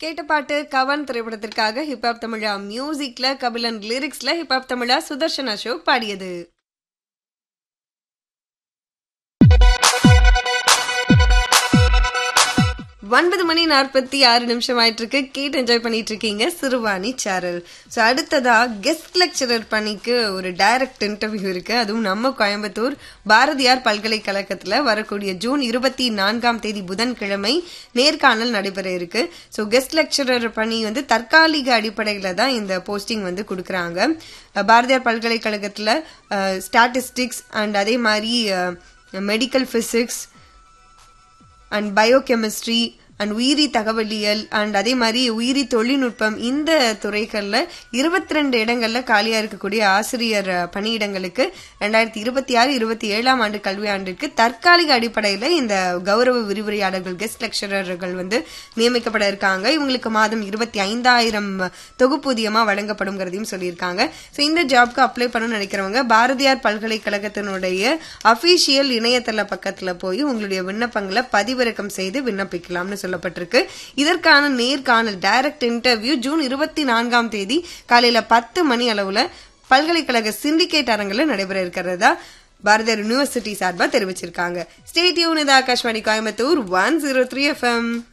கேட்ட பாட்டு கவன் திரைப்படத்திற்காக ஹிப்ஹாப் தமிழா மியூசிக்ல கபிலன் லிரிக்ஸ்ல ஹிப்ஹாப் தமிழா சுதர்ஷன் அசோக் பாடியது ஒன்பது மணி நாற்பத்தி ஆறு நிமிஷம் ஆயிட்டு இருக்கு கேட்டு என்ஜாய் பண்ணிட்டு இருக்கீங்க சிறுவாணி சேரல் ஸோ அடுத்ததா கெஸ்ட் லெக்சரர் பணிக்கு ஒரு டைரக்ட் இன்டர்வியூ இருக்கு அதுவும் நம்ம கோயம்புத்தூர் பாரதியார் பல்கலைக்கழகத்துல வரக்கூடிய ஜூன் இருபத்தி நான்காம் தேதி புதன்கிழமை நேர்காணல் நடைபெற இருக்கு ஸோ கெஸ்ட் லெக்சரர் பணி வந்து தற்காலிக அடிப்படையில தான் இந்த போஸ்டிங் வந்து கொடுக்குறாங்க அஹ் பாரதியார் பல்கலைக்கழகத்துல ஸ்டாட்டிஸ்டிக்ஸ் அண்ட் அதே மாதிரி medical physics and biochemistry and உயிரி தகவலியல் அண்ட் அதே மாதிரி உயிரி தொழில்நுட்பம் இந்த துறைகளில் இருபத்தி ரெண்டு இடங்கள்ல காலியா இருக்கக்கூடிய ஆசிரியர் அஹ், பணியிடங்களுக்கு ரெண்டாயிரத்தி இருபத்தி ஆறு இருபத்தி ஏழாம் ஆண்டு கல்வி ஆண்டிற்கு தற்காலிக அடிப்படையில் இந்த கௌரவ விரிவுரையாளர்கள் கெஸ்ட் லெக்சரர்கள் வந்து நியமிக்கப்பட இருக்காங்க இவங்களுக்கு மாதம் இருபத்தி ஐந்தாயிரம் தொகுப்பூதியமா வழங்கப்படுங்கிறதையும் சொல்லியிருக்காங்க ஸோ இந்த ஜாப்க்கு அப்ளை பண்ணணும்னு நினைக்கிறவங்க பாரதியார் பல்கலைக்கழகத்தினுடைய அபிஷியல் இணையதள பக்கத்துல போய் உங்களுடைய விண்ணப்பங்களை பதிவிறக்கம் செய்து விண்ணப்பிக்கலாம்னு சொல்லப்பட்டிருக்கு இதற்கான நேர்காணல் டைரக்ட் இன்டர்வியூ ஜூன் இருபத்தி நான்காம் தேதி காலையில பத்து மணி அளவுல பல்கலைக்கழக சிண்டிகேட் அரங்கில் நடைபெற இருக்கிறதா பாரதியார் யூனிவர்சிட்டி சார்பா தெரிவிச்சிருக்காங்க stay tuned Akashvani Coimbatore one zero three FM